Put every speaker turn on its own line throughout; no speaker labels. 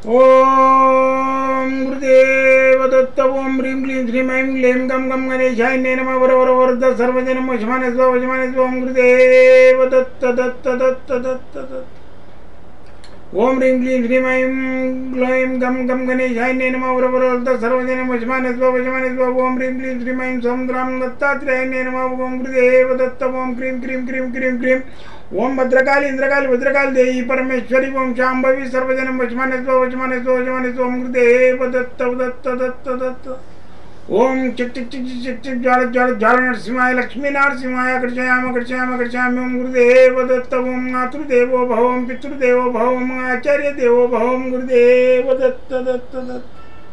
ఓం గురుదేవ దత్త ఓం హ్రీం క్లీం శ్రీం ఐం క్లీం గం గం గణేశాయ నే నమ వర వర వరద సర్వజనం వశమాన స్వ వశమాన స్వ ఓం గురుదేవ దత్త దత్త దత్త దత్త దత్త ఓం హ్రీం క్లీం శ్రీం ఐం గ్లైం గం గం గణేశాయ నే నమ వర వర వరద సర్వజనం వశమాన స్వ వశమాన స్వ ఓం హ్రీం క్లీం శ్రీం ఐం సముద్రం దత్తాత్రేయ నే నమ ఓం గురుదేవ దత్త ఓం క్రీం క్రీం క్రీం క్రీం క్రీం ఓం భద్రకాళి ఇంద్రకాళి భద్రకాళి దేవి పరమేశ్వరి ఓం శాంభవి సర్వజనం వచమానస్వ వచమానస్వ వచమానస్వ ఓం గురుదేవ దత్త దత్త దత్త దత్త ఓం చిక్ చిక్ చిక్ చిక్ చిక్ జ్వాల జ్వాల జ్వాల నరసింహాయ లక్ష్మీ నరసింహాయ కృషయామ కృషయామ కృషయామి ఓం గురుదేవ దత్త ఓం మాతృదేవో భవ ఓం పితృదేవో భవ ఓం ఆచార్య దేవో భవ ఓం గురుదేవ దత్త దత్త దత్త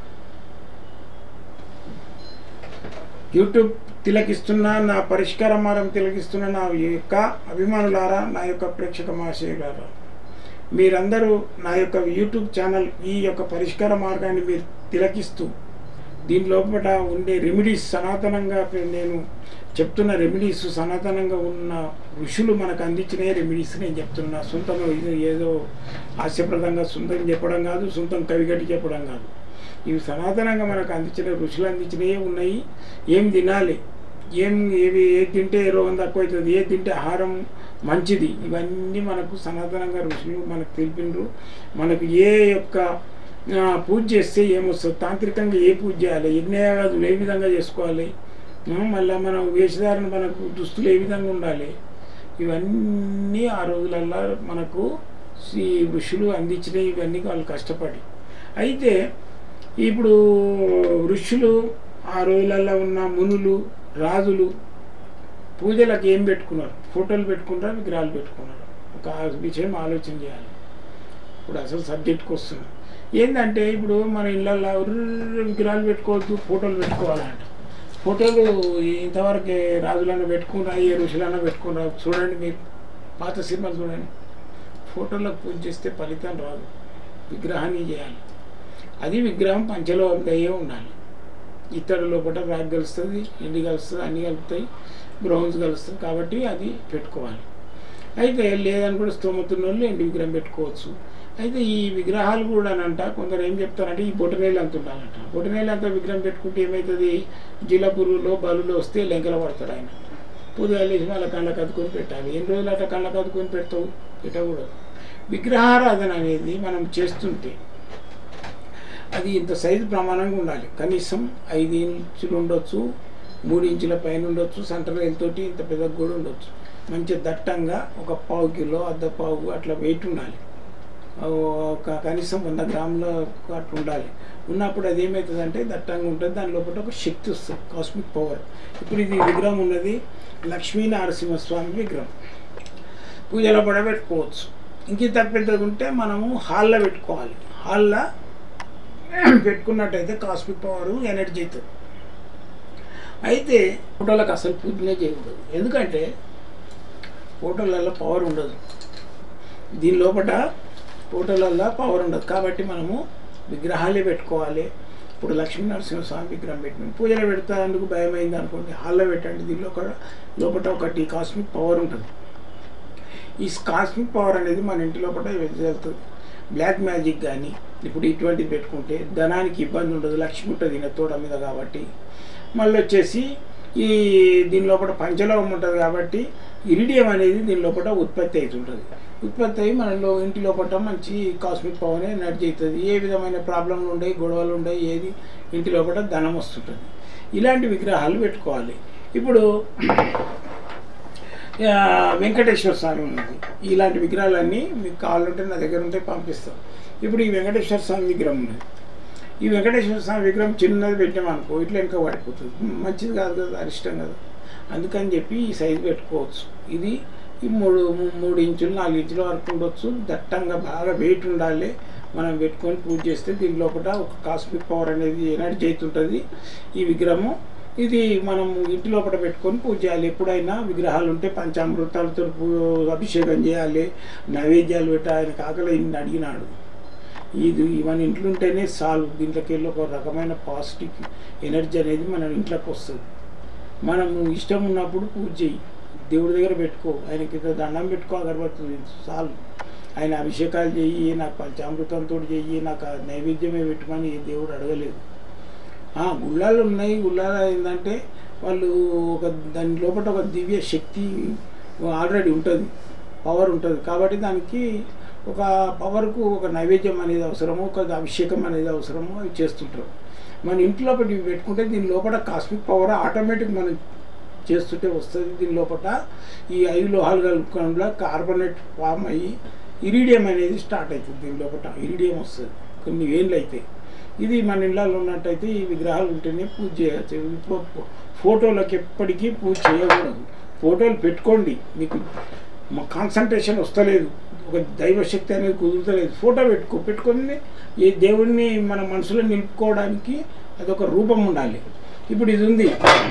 యూట్యూబ్ తిలకిస్తున్న నా పరిష్కార మార్గం తిలకిస్తున్న నా యొక్క అభిమానులారా నా యొక్క ప్రేక్షక మహాశయులారా మీరందరూ నా యొక్క యూట్యూబ్ ఛానల్ ఈ యొక్క పరిష్కార మార్గాన్ని మీరు తిలకిస్తూ దీని లోపల ఉండే రెమెడీస్ సనాతనంగా నేను చెప్తున్న రెమెడీస్ సనాతనంగా ఉన్న ఋషులు మనకు అందించిన రెమెడీస్ నేను చెప్తున్నా సొంతంగా ఇది ఏదో హాస్యప్రదంగా సొంతం చెప్పడం కాదు సొంతం కవిగట్టి చెప్పడం కాదు ఇవి సనాతనంగా మనకు అందించిన ఋషులు అందించినవే ఉన్నాయి ఏం తినాలి ఏం ఏవి ఏది తింటే ఏ రోగం తక్కువ అవుతుంది ఏది తింటే ఆహారం మంచిది ఇవన్నీ మనకు సనాతనంగా ఋషులు మనకు తెలిపినరు మనకు ఏ యొక్క ఆ, పూజ చేస్తే ఏమొస్తుంది తాంత్రికంగా ఏ పూజ చేయాలి యజ్ఞయాగాదులు ఏ విధంగా చేసుకోవాలి ఆ, మళ్ళా మనం వేషధారణ మనకు దుస్తులు ఏ విధంగా ఉండాలి ఇవన్నీ ఆ రోజులల్లా మనకు ఈ ఋషులు అందించినవి ఇవన్నీ వాళ్ళు కష్టపడి అయితే ఇప్పుడు ఋషులు ఆ రోజులలో ఉన్న మునులు రాజులు పూజలకు ఏం పెట్టుకున్నారు ఫోటోలు పెట్టుకున్నారు విగ్రహాలు పెట్టుకున్నారు ఒక విషయం ఆలోచన చేయాలి ఇప్పుడు అసలు సబ్జెక్ట్కి వస్తున్నాం ఏంటంటే ఇప్పుడు మన ఇళ్ళల్లో ఉర్రు విగ్రహాలు పెట్టుకోవద్దు ఫోటోలు పెట్టుకోవాలంట ఫోటోలు ఇంతవరకు రాజులన్నా పెట్టుకున్నా ఏ ఋషులన్నా పెట్టుకున్నా చూడండి మీరు పాత సినిమాలు చూడండి ఫోటోలకు పూజ చేస్తే ఫలితం రాదు విగ్రహాన్ని చేయాలి అది విగ్రహం పంచలోహందయ్యే ఉండాలి ఇత్తడి లోపల రాగి కలుస్తుంది ఎండి కలుస్తుంది అన్నీ కలుపుతాయి బ్రౌన్స్ కలుస్తుంది కాబట్టి అది పెట్టుకోవాలి అయితే లేదని కూడా స్తోమతున్న వాళ్ళు ఎండి విగ్రహం పెట్టుకోవచ్చు అయితే ఈ విగ్రహాలు కూడా అంట కొందరు ఏం చెప్తారంటే ఈ బొటనేలు అంత ఉండాలంట బొటనేలు అంత విగ్రహం పెట్టుకుంటే ఏమవుతుంది జిలపురులో బలులో వస్తే లెంకల పడతాడు ఆయన పూజలు వేసి వాళ్ళ కళ్ళకు అద్దుకొని పెట్టాలి ఎన్ని రోజులు అట్లా కళ్ళకు అద్దుకొని పెడతావు పెట్టకూడదు విగ్రహారాధన అనేది మనం చేస్తుంటే అది ఇంత సైజు ప్రమాణంగా ఉండాలి కనీసం ఐదు ఇంచులు ఉండొచ్చు మూడు ఇంచుల పైన ఉండొచ్చు సెంటర్ తోటి ఇంత పెద్ద కూడా ఉండొచ్చు మంచి దట్టంగా ఒక పావు కిలో అర్ధ పావు అట్లా వెయిట్ ఉండాలి ఒక కనీసం వంద గ్రాముల అట్లా ఉండాలి ఉన్నప్పుడు అది ఏమవుతుందంటే దట్టంగా ఉంటుంది దాని లోపల ఒక శక్తి వస్తుంది కాస్మిక్ పవర్ ఇప్పుడు ఇది విగ్రహం ఉన్నది లక్ష్మీ నరసింహస్వామి విగ్రహం పూజలో కూడా పెట్టుకోవచ్చు ఇంకింత పెద్దగా ఉంటే మనము హాల్లో పెట్టుకోవాలి హాల్లో పెట్టుకున్నట్టయితే కాస్మిక్ పవర్ ఎనర్జీ అవుతుంది అయితే ఫోటోలకు అసలు పూజనే చేయకూడదు ఎందుకంటే ఫోటోలలో పవర్ ఉండదు దీని లోపల ఫోటోలలో పవర్ ఉండదు కాబట్టి మనము విగ్రహాలే పెట్టుకోవాలి ఇప్పుడు లక్ష్మీ నరసింహస్వామి విగ్రహం పెట్టినాం పూజలో పెడతా అందుకు భయం అయింది అనుకోండి హాల్లో పెట్టండి దీనిలో ఒక లోపల ఒకటి కాస్మిక్ పవర్ ఉంటుంది ఈ కాస్మిక్ పవర్ అనేది మన ఇంటి లోపల వెళ్తుంది బ్లాక్ మ్యాజిక్ కానీ ఇప్పుడు ఇటువంటిది పెట్టుకుంటే ధనానికి ఇబ్బంది ఉండదు లక్ష్మి ఉంటుంది ఈయన తోట మీద కాబట్టి మళ్ళీ వచ్చేసి ఈ దీని లోపల పంచలోహం ఉంటుంది కాబట్టి ఇరిడియం అనేది దీని లోపల ఉత్పత్తి అవుతుంటుంది ఉత్పత్తి అయ్యి మనలో ఇంటి లోపల మంచి కాస్మిక్ పవర్ ఎనర్జీ అవుతుంది ఏ విధమైన ప్రాబ్లంలు ఉండవు గొడవలు ఉండవు ఏది ఇంటి లోపల ధనం వస్తుంటుంది ఇలాంటి విగ్రహాలు పెట్టుకోవాలి ఇప్పుడు ఆ, వెంకటేశ్వర స్వామి ఉన్నది ఇలాంటి విగ్రహాలన్నీ మీకు కావాలంటే నా దగ్గర ఉంటే పంపిస్తాం ఇప్పుడు ఈ వెంకటేశ్వర స్వామి విగ్రహం ఉన్నది ఈ వెంకటేశ్వర స్వామి విగ్రహం చిన్నది పెట్టామనుకో ఇట్లా వెనక పడిపోతుంది మంచిది కాదు కదా అరిష్టం కదా అందుకని చెప్పి ఈ సైజు పెట్టుకోవచ్చు ఇది ఈ మూడు మూ- మూడు ఇంచులు నాలుగు ఇంచుల వరకు ఉండొచ్చు దట్టంగా బాగా వెయిట్ ఉండాలి మనం పెట్టుకొని పూజ చేస్తే దీని లోపల ఒక కాస్మిక్ పవర్ అనేది ఎనర్జీ అవుతుంటుంది ఈ విగ్రహము ఇది మనం ఇంటి లోపల పెట్టుకొని పూజ చేయాలి ఎప్పుడైనా విగ్రహాలు ఉంటే పంచామృతాలతో పూ- అభిషేకం చేయాలి నైవేద్యాలు పెట్టి ఆయనకు ఆకలి ఇన్ని అడిగినాడు ఇది మన ఇంట్లో ఉంటేనే సాల్వ్ దీంట్లోకి వెళ్ళి ఒక రకమైన పాజిటివ్ ఎనర్జీ అనేది మన ఇంట్లోకి వస్తుంది మనము ఇష్టం ఉన్నప్పుడు పూజ చేయి దేవుడి దగ్గర పెట్టుకో ఆయనకి ఏదో దండం పెట్టుకో అగరబత్తి చాలు ఆయన అభిషేకాలు చెయ్యి నాకు పంచామృతంతో చెయ్యి నాకు ఆ నైవేద్యమే పెట్టమని ఏ దేవుడు అడగలేదు ఆ, గుళ్ళాలు ఉన్నాయి గుళ్ళాలు ఏంటంటే వాళ్ళు ఒక దాని లోపల ఒక దివ్య శక్తి ఆల్రెడీ ఉంటుంది పవర్ ఉంటుంది కాబట్టి దానికి ఒక పవర్కు ఒక నైవేద్యం అనేది అవసరము ఒక అభిషేకం అనేది అవసరము అవి చేస్తుంటారు మన ఇంట్లో ఒకటి పెట్టుకుంటే దీని లోపల కాస్మిక్ పవర్ ఆటోమేటిక్ మనం చేస్తుంటే వస్తుంది దీని లోపల ఈ ఐదు లోహాలు కలుపుకోవడంలో కార్బోనేట్ ఫామ్ అయ్యి ఇరిడియం అనేది స్టార్ట్ అవుతుంది దీని లోపల ఇరిడియం వస్తుంది కొన్ని వేళ్ళు అయితే ఇది మన ఇళ్ళలో ఉన్నట్టయితే ఈ విగ్రహాలు ఉంటేనే పూజ చేయవచ్చు ఇప్పుడు ఫో- ఫోటోలకు ఎప్పటికీ పూజ చేయకూడదు ఫోటోలు పెట్టుకోండి మీకు మా కాన్సన్ట్రేషన్ వస్తలేదు ఒక దైవశక్తి అనేది కుదురుతలేదు ఫోటో పెట్టుకో పెట్టుకొని ఈ దేవుడిని మన మనసులో నిలుపుకోవడానికి అదొక రూపం ఉండాలి ఇప్పుడు ఇది ఉంది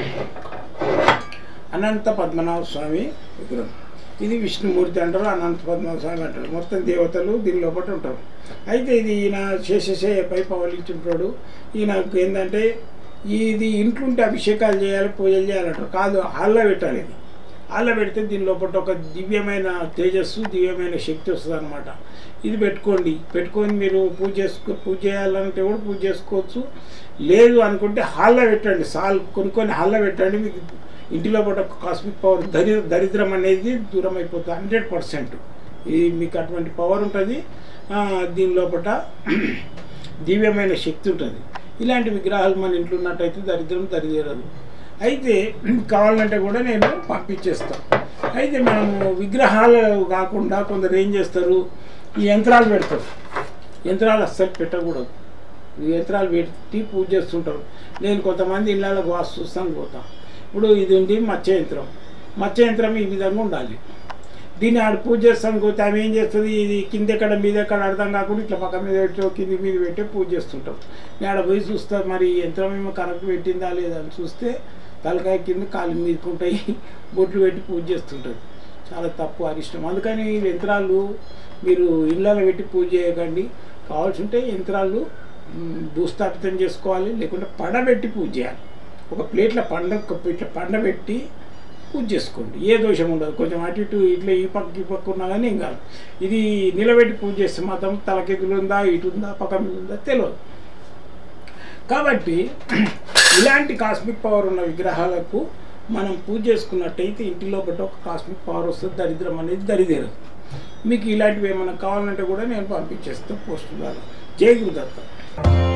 అనంత పద్మనాభ స్వామి విగ్రహం ఇది విష్ణుమూర్తి అంటారు అనంత పద్మనాభ స్వామి అంటారు మొత్తం దేవతలు దీని లోపల ఉంటారు అయితే ఇది ఈయన శేషశే పై పవలించుంటాడు ఈయనకు ఏంటంటే ఇది ఇంట్లో ఉంటే అభిషేకాలు చేయాలి పూజలు చేయాలంటారు కాదు హాల్లో పెట్టాలి ఇది హాల్లో పెడితే దీని లోపల ఒక దివ్యమైన తేజస్సు దివ్యమైన శక్తి వస్తుంది అనమాట ఇది పెట్టుకోండి పెట్టుకొని మీరు పూజ చేసుకో పూజ చేయాలంటే కూడా పూజ చేసుకోవచ్చు లేదు అనుకుంటే హాల్లో పెట్టండి సాల్ కొన్ని కొన్ని హాల్లో పెట్టండి మీకు ఇంటిలో పట్ల కాస్మిక్ పవర్ దరి దరిద్రం అనేది దూరం అయిపోతుంది హండ్రెడ్ పర్సెంట్ ఇది మీకు అటువంటి పవర్ ఉంటుంది ఆ, దీని లోపల దివ్యమైన శక్తి ఉంటుంది ఇలాంటి విగ్రహాలు మన ఇంట్లో ఉన్నట్టయితే దరిద్రం దరిదేరదు అయితే కావాలంటే కూడా నేను పంపించేస్తాను అయితే మనము విగ్రహాలు కాకుండా కొందరు ఏం చేస్తారు ఈ యంత్రాలు పెడతారు యంత్రాలు అస్సలు పెట్టకూడదు ఈ యంత్రాలు పెట్టి పూజ చేస్తుంటారు నేను కొంతమంది ఇళ్ళకి వాస్తు చూస్తాను పోతాను ఇప్పుడు ఇది ఉంది మత్స్య యంత్రం మత్స్య యంత్రం ఈ విధంగా ఉండాలి దీన్ని ఆడ పూజ చేస్తాను పోతే ఆమె ఏం చేస్తుంది ఇది కింద ఎక్కడ మీద ఎక్కడ అర్థం కాకుండా ఇట్లా పక్క మీద పెట్టో కింది మీద పెట్టి పూజ చేస్తుంటాం నేను ఆడ పోయి చూస్తా మరి ఈ యంత్రం ఏమో కరెక్ట్ పెట్టిందా లేదా అని చూస్తే తలకాయ కింద కాలు మీదకుంటాయి బొట్లు పెట్టి పూజ చేస్తుంటారు చాలా తప్పు అరిష్టం అందుకని ఈ యంత్రాలు మీరు ఇళ్ళలో పెట్టి పూజ చేయకండి కావాల్సి ఉంటే యంత్రాలు మ్, భూస్థాపితం చేసుకోవాలి లేకుంటే పండబెట్టి పూజ చేయాలి ఒక ప్లేట్లో పండ ఇట్లా పండబెట్టి పూజ చేసుకోండి ఏ దోషం ఉండదు కొంచెం అటు ఇటు ఇట్లా ఈ పక్క ఈ పక్క ఉన్నా కానీ ఏం కాదు ఇది నిలబెట్టి పూజ చేస్తే మాత్రం తలకెదులు ఉందా ఇటు ఉందా పక్క మీద ఉందా తెలియదు కాబట్టి ఇలాంటి కాస్మిక్ పవర్ ఉన్న విగ్రహాలకు మనం పూజ చేసుకున్నట్టయితే ఇంటిలో బట్టి ఒక కాస్మిక్ పవర్ వస్తుంది దరిద్రం అనేది దరిదేరదు మీకు ఇలాంటివి ఏమైనా కావాలంటే కూడా నేను పంపించేస్తాను పోస్ట్ ద్వారా జై గురుదత్త